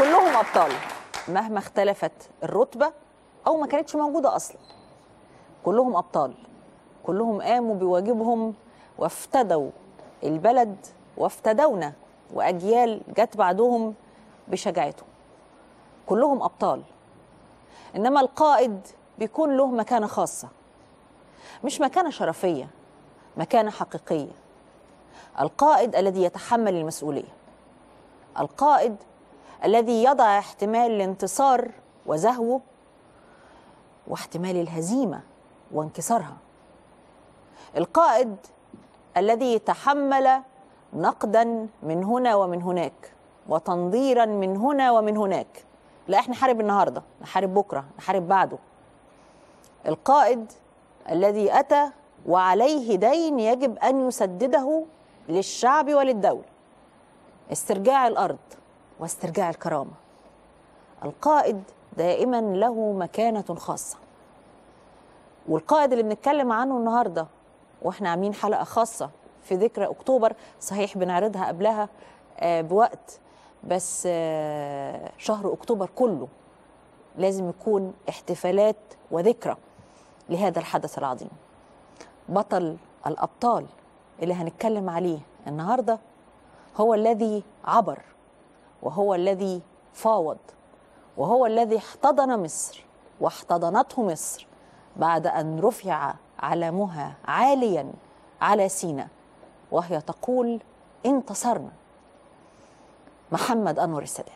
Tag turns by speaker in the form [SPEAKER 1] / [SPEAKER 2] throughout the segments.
[SPEAKER 1] كلهم ابطال مهما اختلفت الرتبه او ما كانتش موجوده اصلا كلهم ابطال كلهم قاموا بواجبهم وافتدوا البلد وافتدونا واجيال جت بعدهم بشجاعتهم كلهم ابطال انما القائد بيكون له مكانه خاصه مش مكانه شرفيه مكانه حقيقيه القائد الذي يتحمل المسؤوليه القائد الذي يضع احتمال الانتصار وزهوه واحتمال الهزيمه وانكسارها القائد الذي تحمل نقدا من هنا ومن هناك وتنظيرا من هنا ومن هناك لا احنا نحارب النهارده نحارب بكره نحارب بعده القائد الذي اتى وعليه دين يجب ان يسدده للشعب وللدوله استرجاع الارض واسترجاع الكرامه القائد دائما له مكانه خاصه والقائد اللي بنتكلم عنه النهارده واحنا عاملين حلقه خاصه في ذكرى اكتوبر صحيح بنعرضها قبلها آه، بوقت بس آه، شهر اكتوبر كله لازم يكون احتفالات وذكرى لهذا الحدث العظيم بطل الابطال اللي هنتكلم عليه النهارده هو الذي عبر وهو الذي فاوض وهو الذي احتضن مصر واحتضنته مصر بعد ان رفع علمها عاليا على سيناء وهي تقول انتصرنا محمد انور السادات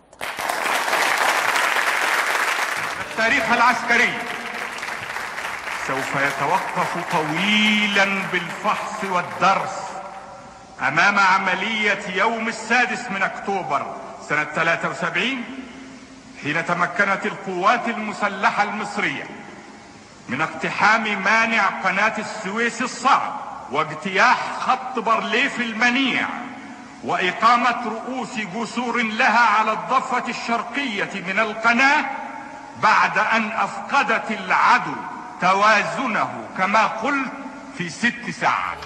[SPEAKER 2] التاريخ العسكري سوف يتوقف طويلا بالفحص والدرس امام عمليه يوم السادس من اكتوبر سنه 73 حين تمكنت القوات المسلحه المصريه من اقتحام مانع قناه السويس الصعب واجتياح خط بارليف المنيع واقامه رؤوس جسور لها على الضفه الشرقيه من القناه بعد ان افقدت العدو توازنه كما قلت في ست ساعات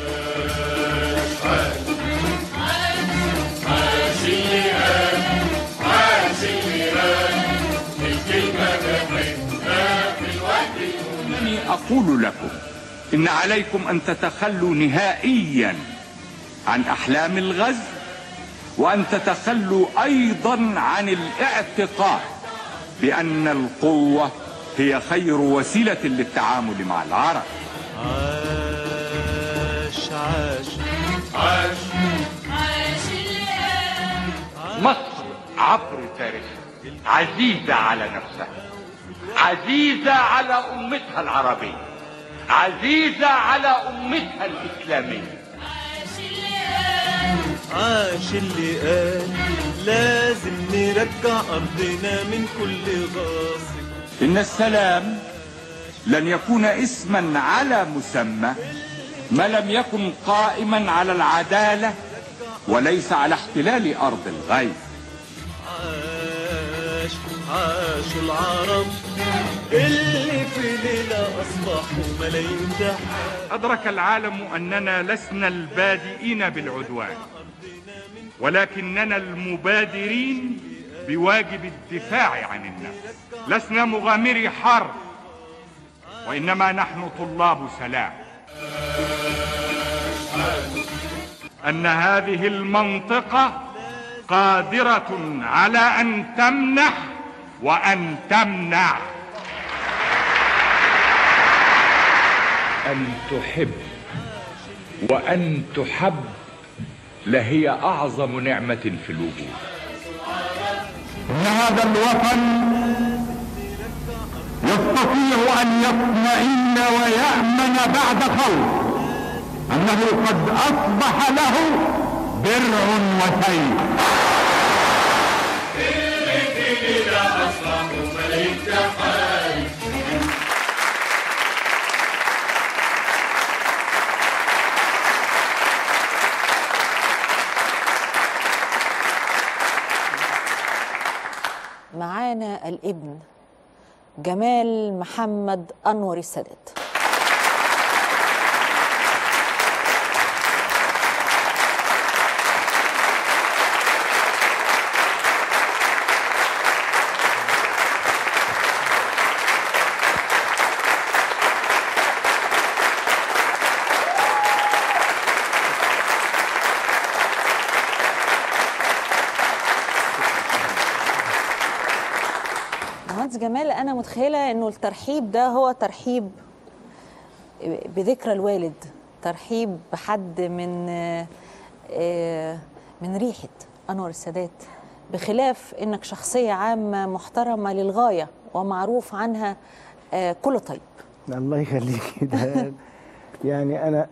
[SPEAKER 3] إنني أقول لكم إن عليكم أن تتخلوا نهائيا عن أحلام الغزو وأن تتخلوا أيضا عن الاعتقاد بأن القوة هي خير وسيلة للتعامل مع العرب
[SPEAKER 4] عاش عاش
[SPEAKER 3] مصر عبر تاريخها عزيزة على نفسها عزيزة على أمتها العربية عزيزة على أمتها الإسلامية
[SPEAKER 4] عاش اللي قال لازم نرجع أرضنا من كل غاصب
[SPEAKER 3] إن السلام لن يكون اسما على مسمى ما لم يكن قائما على العدالة وليس على احتلال أرض الغير
[SPEAKER 4] عاش عاش العرب اللي في ليلة أصبحوا ملايين تحت
[SPEAKER 2] أدرك العالم أننا لسنا البادئين بالعدوان ولكننا المبادرين بواجب الدفاع عن النفس لسنا مغامري حرب وإنما نحن طلاب سلام أن هذه المنطقة قادرة على أن تمنح وأن تمنع
[SPEAKER 5] أن تحب وأن تحب لهي أعظم نعمة في الوجود
[SPEAKER 6] إن هذا الوطن يستطيع أن يطمئن ويأمن بعد خوف أنه قد أصبح له درع وسيف
[SPEAKER 1] معانا الابن جمال محمد انور السادات جمال انا متخيله انه الترحيب ده هو ترحيب بذكرى الوالد ترحيب بحد من آه، آه، من ريحه انور السادات بخلاف انك شخصيه عامه محترمه للغايه ومعروف عنها آه، كل طيب
[SPEAKER 7] الله يخليك ده يعني انا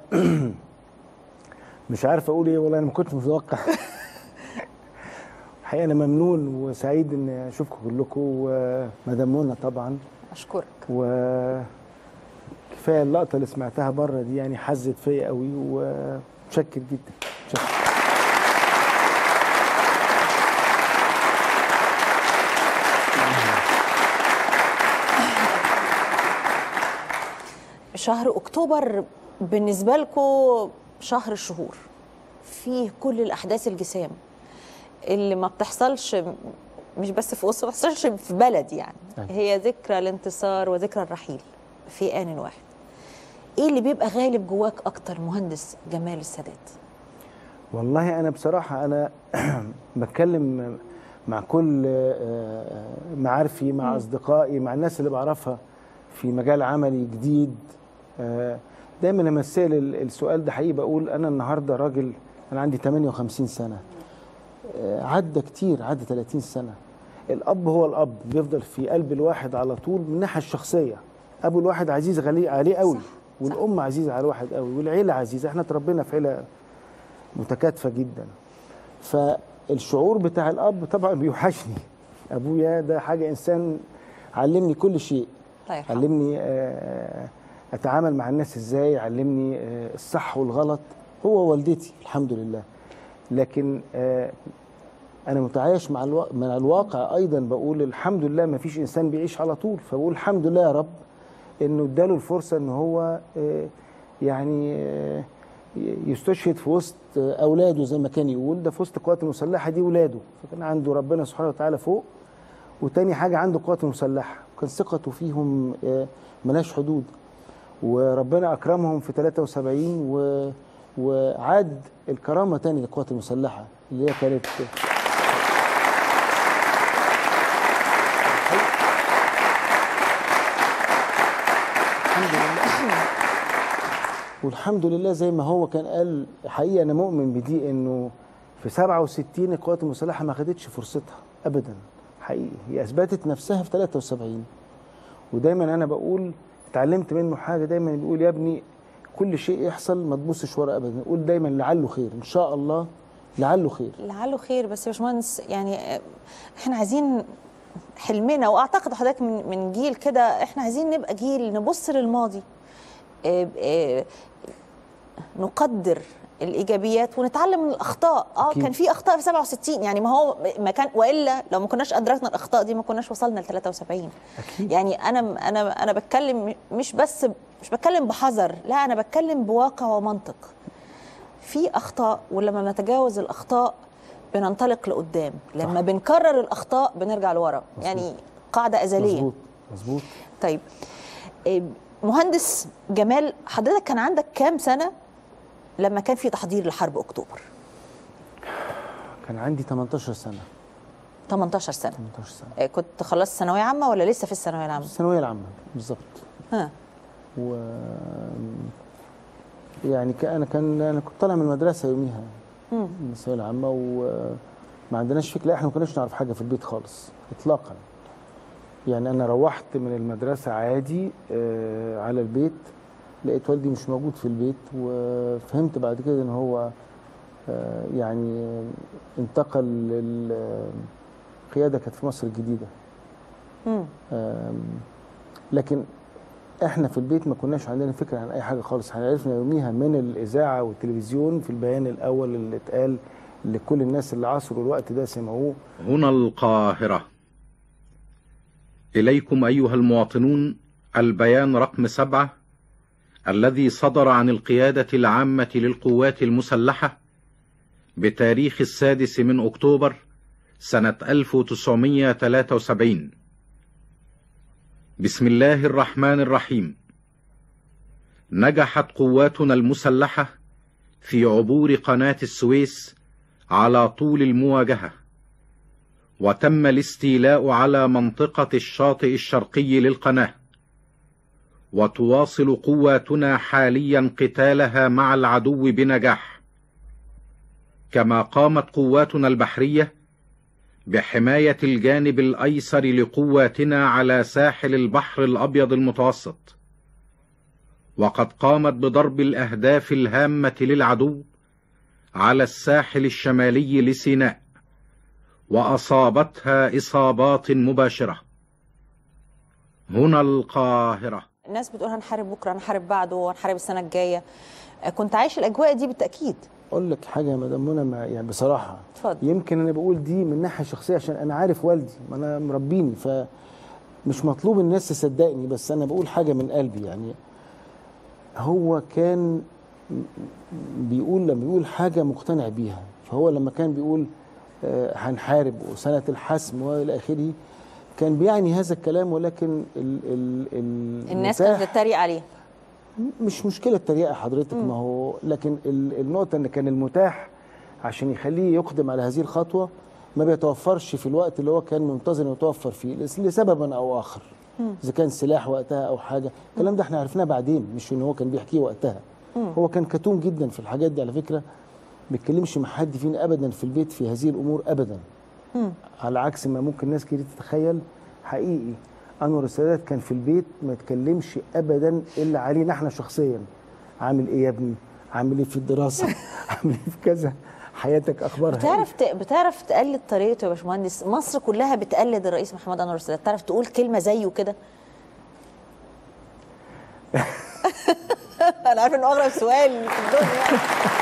[SPEAKER 7] مش عارف اقول ايه والله انا ما كنتش متوقع الحقيقه انا ممنون وسعيد ان اشوفكم كلكم ومدام منى طبعا
[SPEAKER 1] اشكرك
[SPEAKER 7] وكفايه اللقطه اللي سمعتها بره دي يعني حزت فيا قوي ومتشكر جدا متشكر.
[SPEAKER 1] شهر اكتوبر بالنسبه لكم شهر الشهور فيه كل الاحداث الجسام اللي ما بتحصلش مش بس في وسط ما بتحصلش في بلد يعني
[SPEAKER 7] أيوة.
[SPEAKER 1] هي ذكرى الانتصار وذكرى الرحيل في ان واحد ايه اللي بيبقى غالب جواك اكتر مهندس جمال السادات
[SPEAKER 7] والله انا بصراحه انا بتكلم مع كل آه، معارفي مع اصدقائي مع الناس اللي بعرفها في مجال عملي جديد آه، دايما لما اسال ال- السؤال ده حقيقي بقول انا النهارده راجل انا عندي 58 سنه آه، عدى كتير عدى 30 سنه الاب هو الاب بيفضل في قلب الواحد على طول من الناحيه الشخصيه ابو الواحد عزيز غالي عليه قوي
[SPEAKER 1] صح،
[SPEAKER 7] والام عزيزه على الواحد قوي والعيله عزيزه احنا اتربينا في عيله متكاتفه جدا فالشعور بتاع الاب طبعا بيوحشني ابويا ده حاجه انسان علمني كل شيء
[SPEAKER 1] الله يرحمه
[SPEAKER 7] علمني آه، اتعامل مع الناس ازاي علمني آه، الصح والغلط هو والدتي الحمد لله لكن آه، انا متعايش مع الوا... مع الواقع ايضا بقول الحمد لله ما فيش انسان بيعيش على طول فبقول الحمد لله يا رب انه اداله الفرصه ان هو آه، يعني آه، يستشهد في وسط آه، اولاده زي ما كان يقول ده في وسط القوات المسلحه دي ولاده فكان عنده ربنا سبحانه وتعالى فوق وتاني حاجه عنده قوات مسلحه كان ثقته فيهم آه، ملهاش حدود وربنا اكرمهم في 73 و وعاد الكرامه تاني للقوات المسلحه اللي هي كانت الحمد لله والحمد لله زي ما هو كان قال حقيقه انا مؤمن بدي انه في 67 القوات المسلحه ما خدتش فرصتها ابدا حقيقي هي اثبتت نفسها في 73 ودايما انا بقول اتعلمت منه حاجه دايما بيقول يا ابني كل شيء يحصل ما تبصش ورا ابدا قول دايما لعله خير ان شاء الله لعله خير
[SPEAKER 1] لعله خير بس يا باشمهندس يعني آه، احنا عايزين حلمنا واعتقد حضرتك من من جيل كده احنا عايزين نبقى جيل نبص للماضي آه، آه، نقدر الايجابيات ونتعلم من الاخطاء اه
[SPEAKER 7] أكيد.
[SPEAKER 1] كان في اخطاء في 67 يعني ما هو ما كان والا لو ما كناش ادركنا الاخطاء دي ما كناش وصلنا ل 73
[SPEAKER 7] أكيد.
[SPEAKER 1] يعني انا انا انا بتكلم مش بس مش بتكلم بحذر لا انا بتكلم بواقع ومنطق في اخطاء ولما بنتجاوز الاخطاء بننطلق لقدام لما بنكرر الاخطاء بنرجع لورا يعني قاعده ازليه
[SPEAKER 7] مظبوط مظبوط
[SPEAKER 1] طيب إيه، مهندس جمال حضرتك كان عندك كام سنه لما كان في تحضير لحرب اكتوبر
[SPEAKER 7] كان عندي 18 سنه
[SPEAKER 1] 18 سنه
[SPEAKER 7] 18 سنه
[SPEAKER 1] إيه، كنت خلصت ثانويه عامه ولا لسه في الثانويه العامه
[SPEAKER 7] الثانويه العامه بالظبط
[SPEAKER 1] ها
[SPEAKER 7] و يعني ك- انا كان انا كنت طالع من المدرسه يوميها
[SPEAKER 1] مم.
[SPEAKER 7] من الثانويه العامه وما عندناش فكره احنا ما كناش نعرف حاجه في البيت خالص اطلاقا يعني انا روحت من المدرسه عادي آه، على البيت لقيت والدي مش موجود في البيت وفهمت بعد كده ان هو آه، يعني آه، انتقل للقياده كانت في مصر الجديده
[SPEAKER 1] مم.
[SPEAKER 7] آم، لكن احنا في البيت ما كناش عندنا فكره عن اي حاجه خالص احنا عرفنا يوميها من الاذاعه والتلفزيون في البيان الاول اللي اتقال لكل الناس اللي عاصروا الوقت ده سمعوه
[SPEAKER 8] هنا القاهرة إليكم أيها المواطنون البيان رقم سبعة الذي صدر عن القيادة العامة للقوات المسلحة بتاريخ السادس من أكتوبر سنة 1973 بسم الله الرحمن الرحيم نجحت قواتنا المسلحة في عبور قناة السويس على طول المواجهة وتم الاستيلاء على منطقة الشاطئ الشرقي للقناة وتواصل قواتنا حاليا قتالها مع العدو بنجاح كما قامت قواتنا البحرية بحماية الجانب الأيسر لقواتنا على ساحل البحر الأبيض المتوسط وقد قامت بضرب الأهداف الهامة للعدو على الساحل الشمالي لسيناء وأصابتها إصابات مباشرة هنا القاهرة
[SPEAKER 1] الناس بتقول هنحارب بكره هنحارب بعده هنحارب السنه الجايه آه، كنت عايش الاجواء دي بالتاكيد
[SPEAKER 7] اقول لك حاجه يا مدام منى ما يعني بصراحه
[SPEAKER 1] اتفضل.
[SPEAKER 7] يمكن انا بقول دي من ناحيه شخصيه عشان انا عارف والدي ما انا مربيني فمش مطلوب الناس تصدقني بس انا بقول حاجه من قلبي يعني هو كان بيقول لما بيقول حاجه مقتنع بيها فهو لما كان بيقول آه، هنحارب وسنه الحسم والى اخره كان بيعني هذا الكلام ولكن ال ال ال
[SPEAKER 1] الناس
[SPEAKER 7] المتاح-
[SPEAKER 1] كانت بتتريق عليه
[SPEAKER 7] مش مشكلة تريقة حضرتك ما هو لكن ال- النقطة ان كان المتاح عشان يخليه يقدم على هذه الخطوة ما بيتوفرش في الوقت اللي هو كان منتظر انه يتوفر فيه لس- لسبب او اخر اذا كان سلاح وقتها او حاجة الكلام ده احنا عرفناه بعدين مش ان هو كان بيحكيه وقتها هو كان كتوم جدا في الحاجات دي على فكرة ما بيتكلمش مع حد فينا ابدا في البيت في هذه الامور ابدا على عكس ما ممكن ناس كتير تتخيل حقيقي انور السادات كان في البيت ما يتكلمش ابدا الا علينا احنا شخصيا عامل ايه يا ابني عامل ايه في الدراسه عامل ايه في كذا حياتك اخبارها إيه؟
[SPEAKER 1] بتعرف ت... بتعرف تقلد طريقته يا باشمهندس مصر كلها بتقلد الرئيس محمد انور السادات تعرف تقول كلمه زيه كده انا عارف انه اغرب سؤال في الدنيا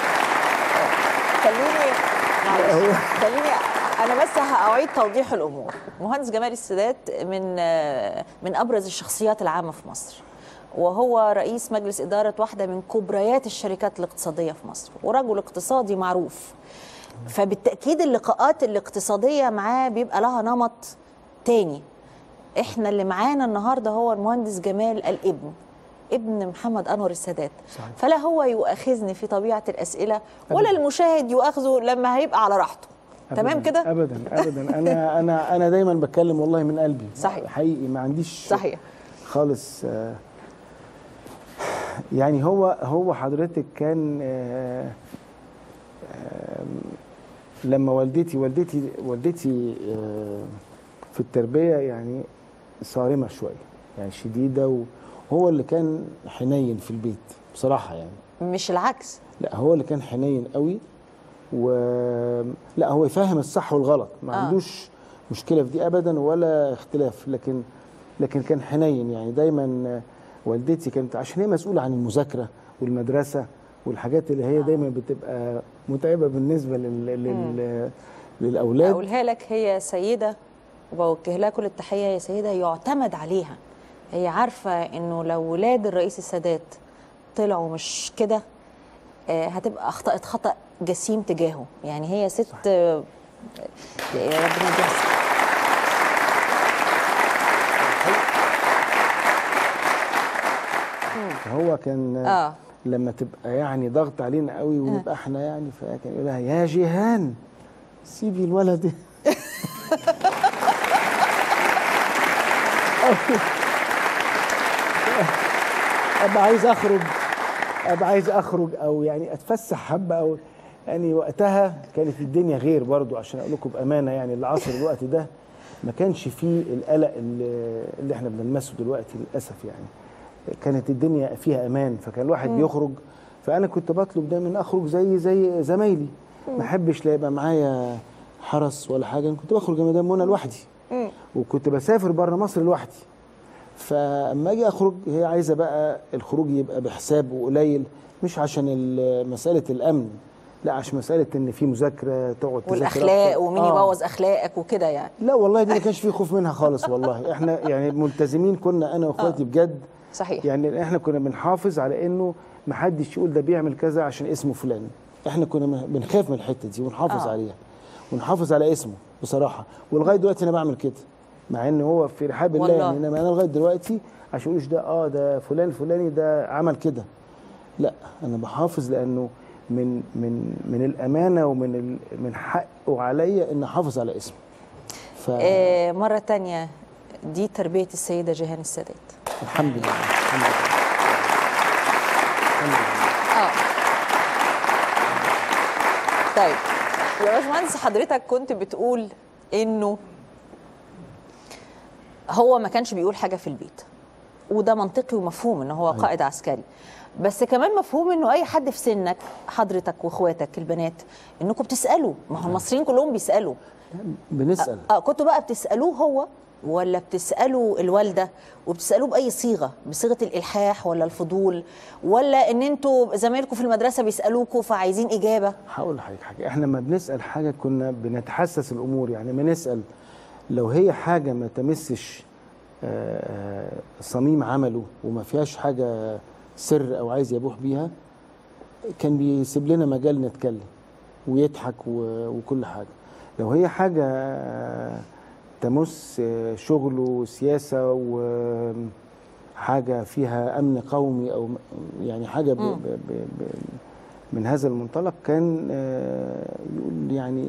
[SPEAKER 1] خليني معلش خليني انا بس هاعيد توضيح الامور مهندس جمال السادات من من ابرز الشخصيات العامه في مصر وهو رئيس مجلس اداره واحده من كبريات الشركات الاقتصاديه في مصر ورجل اقتصادي معروف فبالتاكيد اللقاءات الاقتصاديه معاه بيبقى لها نمط تاني احنا اللي معانا النهارده هو المهندس جمال الابن ابن محمد انور السادات
[SPEAKER 7] صحيح.
[SPEAKER 1] فلا هو يؤاخذني في طبيعه الاسئله ولا المشاهد يؤاخذه لما هيبقى على راحته تمام
[SPEAKER 7] أبداً،
[SPEAKER 1] كده
[SPEAKER 7] ابدا ابدا انا انا انا دايما بتكلم والله من قلبي
[SPEAKER 1] صحيح.
[SPEAKER 7] حقيقي ما عنديش
[SPEAKER 1] صحيح
[SPEAKER 7] خالص آه، يعني هو هو حضرتك كان آه، آم، لما والدتي والدتي والدتي آه، في التربيه يعني صارمه شويه يعني شديده وهو اللي كان حنين في البيت بصراحه يعني
[SPEAKER 1] مش العكس
[SPEAKER 7] لا هو اللي كان حنين قوي و لا هو يفهم الصح والغلط ما
[SPEAKER 1] آه.
[SPEAKER 7] آه. عندوش مشكله في دي ابدا ولا اختلاف لكن لكن كان حنين يعني دايما والدتي كانت عشان هي مسؤوله عن المذاكره والمدرسه والحاجات اللي هي دايما بتبقى متعبه بالنسبه لل... لل... للاولاد
[SPEAKER 1] اقولها لك هي سيده وبوجه لها كل التحيه هي سيده يعتمد عليها هي عارفه انه لو ولاد الرئيس السادات طلعوا مش كده آه، هتبقى اخطات خطا جسيم تجاهه يعني هي ست آه، ربنا يديها الصحة.
[SPEAKER 7] هو كان
[SPEAKER 1] اه
[SPEAKER 7] لما تبقى يعني ضغط علينا قوي ونبقى احنا يعني فكان يقول لها يا جيهان سيبي الولد ابقى عايز اخرج ابقى عايز اخرج او يعني اتفسح حبه او يعني وقتها كانت الدنيا غير برضو عشان اقول لكم بامانه يعني العصر الوقت ده ما كانش فيه القلق اللي, اللي احنا بنلمسه دلوقتي للاسف يعني كانت الدنيا فيها امان فكان الواحد بيخرج فانا كنت بطلب دايما اخرج زي زي زمايلي ما احبش لا يبقى معايا حرس ولا حاجه انا كنت بخرج يا مدام منى لوحدي وكنت بسافر بره مصر لوحدي فاما اجي اخرج هي عايزه بقى الخروج يبقى بحساب وقليل مش عشان ال- مساله الامن لا عشان مساله ان في مذاكره تقعد تذاكر
[SPEAKER 1] والاخلاق
[SPEAKER 7] أكتر.
[SPEAKER 1] ومين
[SPEAKER 7] آه.
[SPEAKER 1] يبوظ اخلاقك وكده يعني
[SPEAKER 7] لا والله دي ما كانش فيه خوف منها خالص والله احنا يعني ملتزمين كنا انا واخواتي بجد
[SPEAKER 1] صحيح
[SPEAKER 7] يعني احنا كنا بنحافظ على انه ما حدش يقول ده بيعمل كذا عشان اسمه فلان احنا كنا من- بنخاف من الحته دي ونحافظ
[SPEAKER 1] آه.
[SPEAKER 7] آه. عليها ونحافظ على اسمه بصراحه ولغايه دلوقتي انا بعمل كده مع ان هو في رحاب الله
[SPEAKER 1] والله.
[SPEAKER 7] يعني انما انا لغايه دلوقتي عشان يقولوش ده اه ده فلان الفلاني ده عمل كده لا انا بحافظ لانه من من من الامانه ومن ال- من حقه عليا ان احافظ على اسمه ف...
[SPEAKER 1] آه مره تانية دي تربيه السيده جيهان السادات
[SPEAKER 7] الحمد لله الحمد لله الحمد لله
[SPEAKER 1] اه طيب يا باشمهندس حضرتك كنت بتقول انه هو ما كانش بيقول حاجه في البيت وده منطقي ومفهوم ان هو قائد عسكري بس كمان مفهوم انه اي حد في سنك حضرتك واخواتك البنات انكم بتسالوا ما هو المصريين كلهم بيسالوا
[SPEAKER 7] بنسال
[SPEAKER 1] اه كنتوا بقى بتسالوه هو ولا بتسالوا الوالده وبتسالوه باي صيغه بصيغه الالحاح ولا الفضول ولا ان انتوا زمايلكم في المدرسه بيسالوكوا فعايزين اجابه
[SPEAKER 7] هقول لحضرتك حاجه احنا لما بنسال حاجه كنا بنتحسس الامور يعني ما نسال لو هي حاجه ما تمسش آه، آه، صميم عمله وما فيهاش حاجه سر او عايز يبوح بيها كان بيسيب لنا مجال نتكلم ويضحك و- وكل حاجه لو هي حاجه آه، تمس آه، شغله سياسه وحاجه فيها امن قومي او م- يعني حاجه ب ب ب ب من هذا المنطلق كان آه، يقول يعني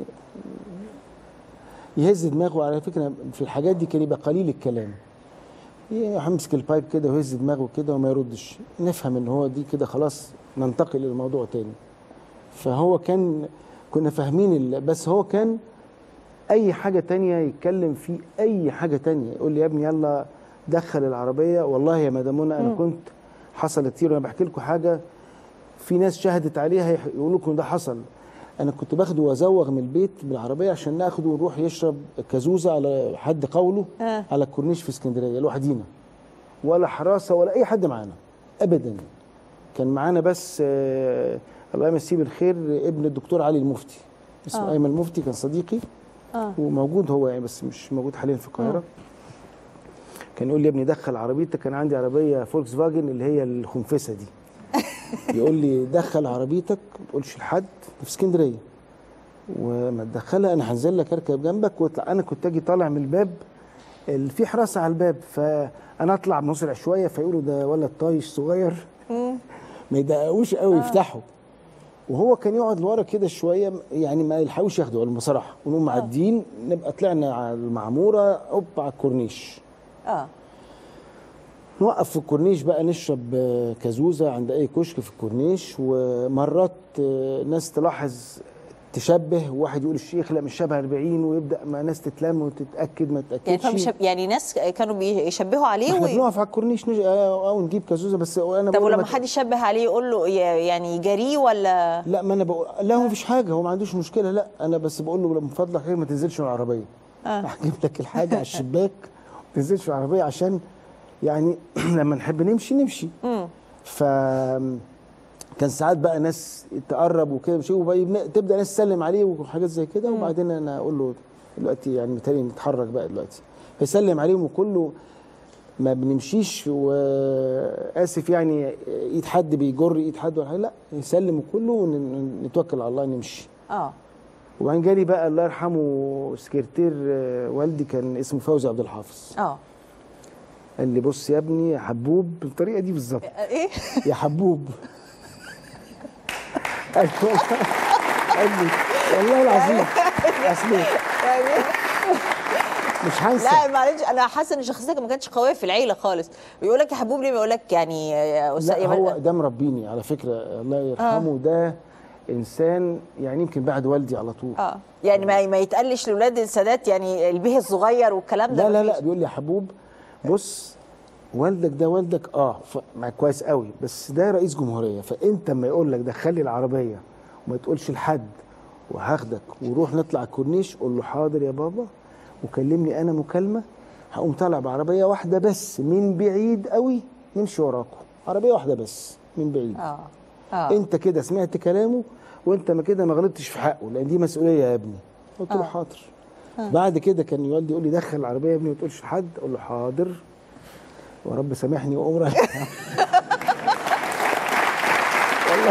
[SPEAKER 7] يهز دماغه على فكره في الحاجات دي كان يبقى قليل الكلام يمسك البايب كده ويهز دماغه كده وما يردش نفهم ان هو دي كده خلاص ننتقل للموضوع تاني فهو كان كنا فاهمين ال- بس هو كان اي حاجه تانية يتكلم في اي حاجه تانية يقول لي يا ابني يلا دخل العربيه والله يا مدام منى انا كنت حصل كتير وانا بحكي لكم حاجه في ناس شهدت عليها يح- يقولوا لكم ده حصل انا كنت باخده وازوغ من البيت بالعربيه عشان ناخده ونروح يشرب كازوزه على حد قوله
[SPEAKER 1] آه.
[SPEAKER 7] على الكورنيش في اسكندريه لوحدينا ولا حراسه ولا اي حد معانا ابدا كان معانا بس آه الله يمسيه بالخير ابن الدكتور علي المفتي اسمه
[SPEAKER 1] آه.
[SPEAKER 7] ايمن المفتي كان صديقي
[SPEAKER 1] اه
[SPEAKER 7] وموجود هو يعني بس مش موجود حاليا في القاهره كان يقول لي يا ابني دخل عربيتك كان عندي عربيه فولكس فاجن اللي هي الخنفسه دي يقول لي دخل عربيتك ما تقولش لحد في اسكندريه وما تدخلها انا هنزل لك اركب جنبك واطلع انا كنت اجي طالع من الباب ال- في حراسه على الباب فانا اطلع مسرع شويه فيقولوا ده ولد طايش صغير ما يدققوش قوي يفتحوا وهو كان يقعد لورا كده شويه يعني ما يلحقوش ياخدوا بصراحه ونقوم معديين نبقى طلعنا على المعموره اوب على الكورنيش
[SPEAKER 1] اه
[SPEAKER 7] نوقف في الكورنيش بقى نشرب آه، كازوزه عند اي كشك في الكورنيش ومرات آه، ناس تلاحظ تشبه وواحد يقول الشيخ لا مش شبه 40 ويبدا ما ناس تتلم وتتاكد ما
[SPEAKER 1] يعني
[SPEAKER 7] تتاكدش
[SPEAKER 1] فهم بيشب... يعني ناس كانوا بيشبهوا عليه
[SPEAKER 7] احنا
[SPEAKER 1] وي...
[SPEAKER 7] بنقف على الكورنيش نج... آه، او نجيب كازوزه بس انا
[SPEAKER 1] طب
[SPEAKER 7] بقول
[SPEAKER 1] ولما
[SPEAKER 7] ما ت-
[SPEAKER 1] حد يشبه عليه يقول له ي- يعني يجاريه ولا
[SPEAKER 7] لا ما انا بقول لا هو مفيش حاجه هو ما عندوش مشكله لا انا بس بقول له من فضلك إيه، ما تنزلش من العربيه
[SPEAKER 1] آه.
[SPEAKER 7] هجيب لك الحاجه على الشباك ما تنزلش من العربيه عشان يعني لما نحب نمشي نمشي
[SPEAKER 1] مم.
[SPEAKER 7] ف كان ساعات بقى ناس تقرب وكده مش وبقى يبن- تبدا ناس تسلم عليه وحاجات زي كده وبعدين انا اقول له دلوقتي يعني متهيألي نتحرك بقى دلوقتي فيسلم عليهم وكله ما بنمشيش واسف يعني ايد حد بيجر ايد حد ولا حاجه لا يسلم كله ونتوكل على الله نمشي
[SPEAKER 1] اه
[SPEAKER 7] وبعدين جالي بقى الله يرحمه سكرتير آه، والدي كان اسمه فوزي عبد الحافظ
[SPEAKER 1] اه
[SPEAKER 7] قال لي بص يا ابني يا حبوب بالطريقه دي بالظبط
[SPEAKER 1] ايه
[SPEAKER 7] يا حبوب قال لي قال لي والله العظيم اصل
[SPEAKER 1] يعني
[SPEAKER 7] مش هنسى
[SPEAKER 1] لا معلش انا حاسه ان شخصيتك ما كانتش قويه في العيله خالص بيقول لك يا حبوب ليه بيقول لك يعني يا استاذ
[SPEAKER 7] لا هو ده مربيني على فكره الله يرحمه ده انسان يعني يمكن بعد والدي على طول
[SPEAKER 1] اه يعني ما ما يتقلش لاولاد السادات يعني البيه الصغير والكلام ده
[SPEAKER 7] لا لا لا
[SPEAKER 1] مفيش.
[SPEAKER 7] بيقول لي يا حبوب بص والدك ده والدك اه ف... ما كويس قوي بس ده رئيس جمهوريه فانت اما يقول لك دخلي العربيه وما تقولش لحد وهاخدك وروح نطلع الكورنيش قول له حاضر يا بابا وكلمني انا مكالمه هقوم طالع بعربيه واحده بس من بعيد قوي نمشي وراكم عربيه واحده بس من بعيد
[SPEAKER 1] اه اه
[SPEAKER 7] انت كده سمعت كلامه وانت ما كده ما غلطتش في حقه لان دي مسؤوليه يا ابني قلت له حاضر بعد كده كان والدي يقول لي دخل العربيه يا ابني ما تقولش لحد اقول له حاضر ورب سامحني وامر والله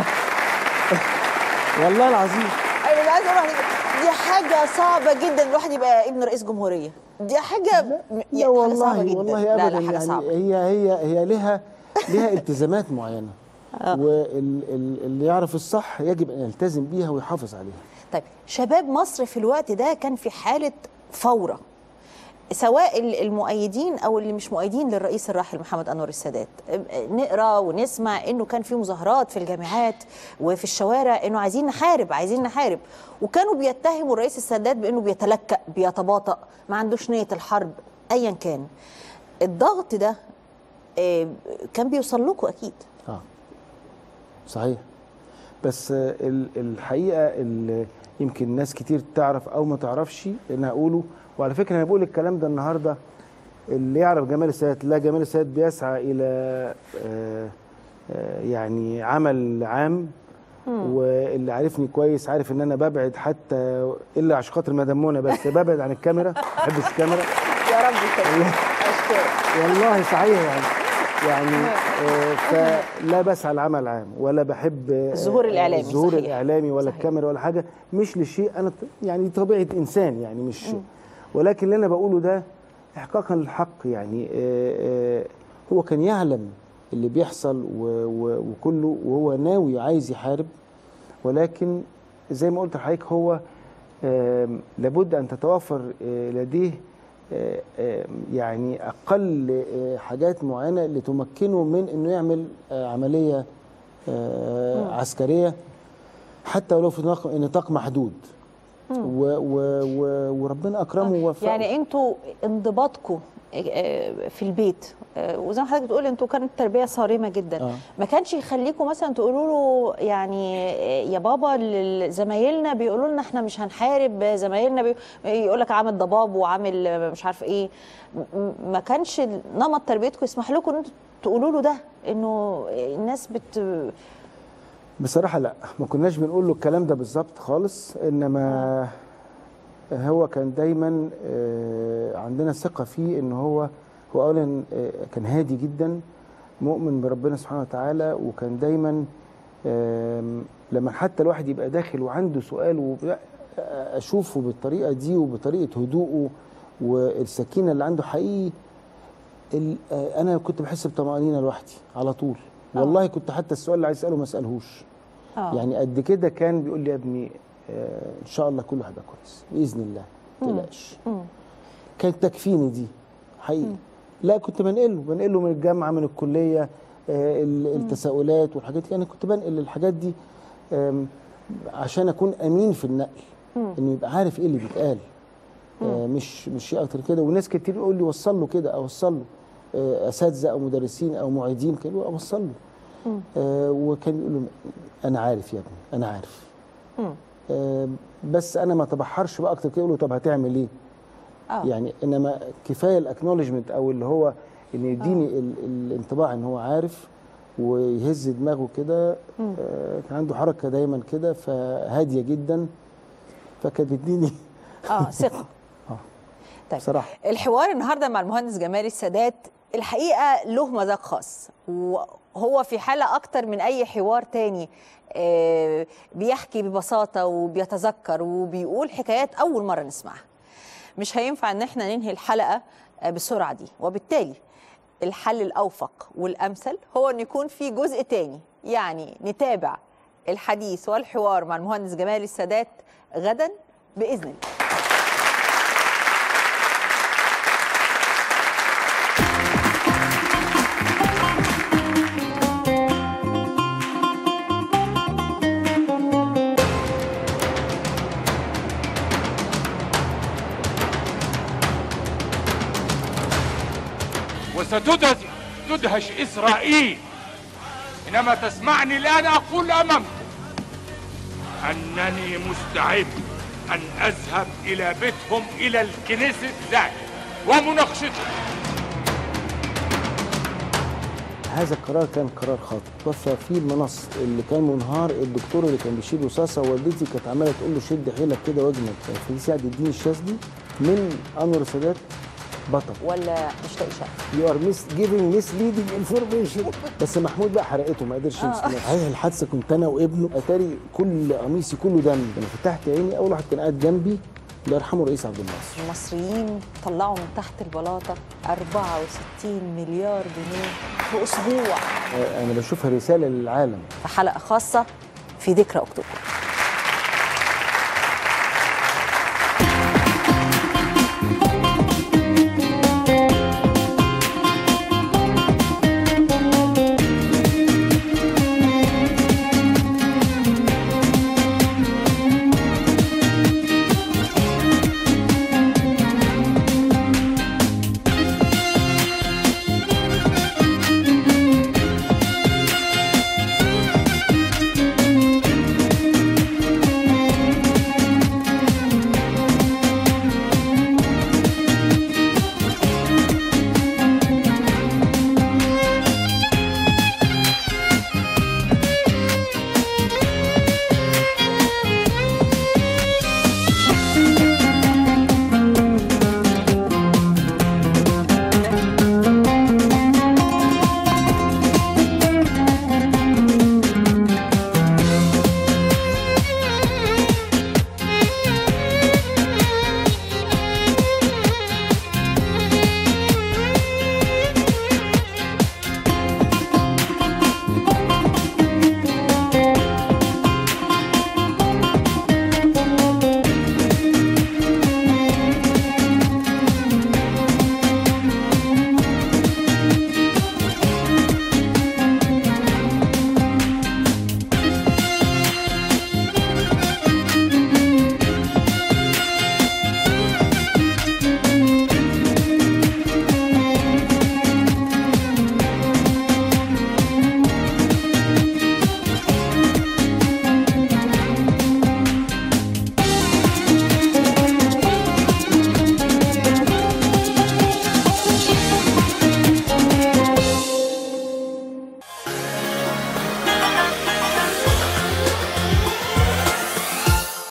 [SPEAKER 7] والله العظيم
[SPEAKER 1] ايوه انا عايزه اقول لحضرتك دي حاجه صعبه جدا الواحد يبقى ابن رئيس جمهوريه دي حاجه م-
[SPEAKER 7] لا
[SPEAKER 1] يعني حاجة
[SPEAKER 7] والله
[SPEAKER 1] صعبة جدا.
[SPEAKER 7] والله
[SPEAKER 1] لا
[SPEAKER 7] ابدا
[SPEAKER 1] لا حاجه
[SPEAKER 7] يعني
[SPEAKER 1] صعبه
[SPEAKER 7] هي هي هي لها لها التزامات معينه واللي يعرف الصح يجب ان يلتزم بيها ويحافظ عليها
[SPEAKER 1] طيب شباب مصر في الوقت ده كان في حاله فوره سواء ال- المؤيدين او اللي مش مؤيدين للرئيس الراحل محمد انور السادات نقرا ونسمع انه كان في مظاهرات في الجامعات وفي الشوارع انه عايزين نحارب عايزين نحارب وكانوا بيتهموا الرئيس السادات بانه بيتلكأ بيتباطأ ما عندوش نية الحرب ايا كان الضغط ده آه، كان بيوصل لكم اكيد
[SPEAKER 7] اه صحيح بس آه، ال- الحقيقه ال- يمكن ناس كتير تعرف او ما تعرفش ان هقوله وعلى فكره انا بقول الكلام ده النهارده اللي يعرف جمال السادات لا جمال السادات بيسعى الى آه، آه، يعني عمل عام واللي عارفني كويس عارف ان انا ببعد حتى الا عشان خاطر مدام منى بس ببعد عن الكاميرا ما بحبش الكاميرا
[SPEAKER 1] يا رب كده اشكرك
[SPEAKER 7] والله صحيح يعني يعني آه، فلا بسعى لعمل عام ولا بحب آه،
[SPEAKER 1] الظهور الإعلامي،
[SPEAKER 7] الظهور
[SPEAKER 1] صحيح.
[SPEAKER 7] الاعلامي ولا
[SPEAKER 1] صحيح.
[SPEAKER 7] الكاميرا ولا حاجه مش لشيء انا ط- يعني طبيعه انسان يعني مش ولكن اللي انا بقوله ده احقاقا للحق يعني آه، آه، هو كان يعلم اللي بيحصل و- و- وكله وهو ناوي عايز يحارب ولكن زي ما قلت لحضرتك هو آم، لابد ان تتوفر آه، لديه آه، آه، يعني اقل آه، حاجات معينه لتمكنه من انه يعمل آه، عمليه آه، عسكريه حتى ولو في نطاق- نطاق محدود و و و وربنا اكرمه ووفقه
[SPEAKER 1] يعني انتوا انضباطكم آه، في البيت آه، وزي ما حضرتك بتقول انتوا كانت تربيه صارمه جدا
[SPEAKER 7] آه.
[SPEAKER 1] ما كانش يخليكم مثلا تقولوا له يعني آه، يا بابا ال- زمايلنا بيقولوا لنا احنا مش هنحارب زمايلنا بي... يقول لك عامل ضباب وعامل آه، مش عارف ايه م- م- ما كانش نمط تربيتكم يسمح لكم ان انتوا تقولوا له ده انه الناس بت
[SPEAKER 7] بصراحة لا ما كناش بنقول له الكلام ده بالظبط خالص إنما هو كان دايما آه، عندنا ثقة فيه إن هو هو أولا آه، كان هادي جدا مؤمن بربنا سبحانه وتعالى وكان دايما آم، لما حتى الواحد يبقى داخل وعنده سؤال وب- أشوفه بالطريقة دي وبطريقة هدوءه والسكينة اللي عنده حقيقي ال- آه، أنا كنت بحس بطمأنينة لوحدي على طول والله كنت حتى السؤال اللي عايز اساله ما اسالهوش
[SPEAKER 1] آه.
[SPEAKER 7] يعني قد كده كان بيقول لي يا ابني آه ان شاء الله كله هيبقى كويس باذن الله ما تقلقش كانت تكفيني دي حقيقي لا كنت بنقله بنقله من الجامعه من الكليه آه ال- التساؤلات والحاجات دي انا كنت بنقل الحاجات دي آم، عشان اكون امين في النقل انه يبقى عارف ايه اللي بيتقال آه مش مش شيء اكتر كده وناس كتير يقول لي وصل له كده اوصل له آه اساتذه او مدرسين او معيدين كانوا اوصل له آه وكان يقول له انا عارف يا ابني انا عارف آه بس انا ما تبحرش بقى اكتر كده يقول له طب هتعمل ايه
[SPEAKER 1] آه.
[SPEAKER 7] يعني انما كفايه الاكنولجمنت او اللي هو ان يديني ال الانطباع ان هو عارف ويهز دماغه كده آه كان عنده حركه دايما كده فهاديه جدا فكانت بتديني
[SPEAKER 1] اه ثقه
[SPEAKER 7] آه.
[SPEAKER 1] طيب
[SPEAKER 7] بصراحة.
[SPEAKER 1] الحوار النهارده مع المهندس جمال السادات الحقيقه له مذاق خاص وهو في حاله اكتر من اي حوار تاني آه، بيحكي ببساطه وبيتذكر وبيقول حكايات اول مره نسمعها مش هينفع ان احنا ننهي الحلقه آه، بالسرعه دي وبالتالي الحل الاوفق والامثل هو ان يكون في جزء تاني يعني نتابع الحديث والحوار مع المهندس جمال السادات غدا باذن الله
[SPEAKER 2] وستدهش تدهش إسرائيل حينما تسمعني الآن أقول أمامكم أنني مستعد أن أذهب إلى بيتهم إلى الكنيسة ذاك ومناقشتهم
[SPEAKER 7] هذا القرار كان قرار خاطئ وفى فيه المنص اللي كان منهار الدكتور اللي كان بيشيل رصاصه والدتي كانت عماله تقول له شد حيلك كده واجمد في سعد الدين الشاذلي من انور السادات بطل
[SPEAKER 1] ولا مش لاقي شقه
[SPEAKER 7] يو ار ميس جيفنج ميس ليدنج انفورميشن بس محمود بقى حرقته ما قدرش يمسك نفسه صحيح الحادثه كنت انا وابنه اتاري كل قميصي كله دم لما فتحت عيني اول واحد كان قاعد جنبي الله يرحمه رئيس عبد الناصر
[SPEAKER 1] المصريين طلعوا من تحت البلاطه 64 مليار جنيه في اسبوع
[SPEAKER 7] آه، انا بشوفها رساله للعالم
[SPEAKER 1] في حلقه خاصه في ذكرى اكتوبر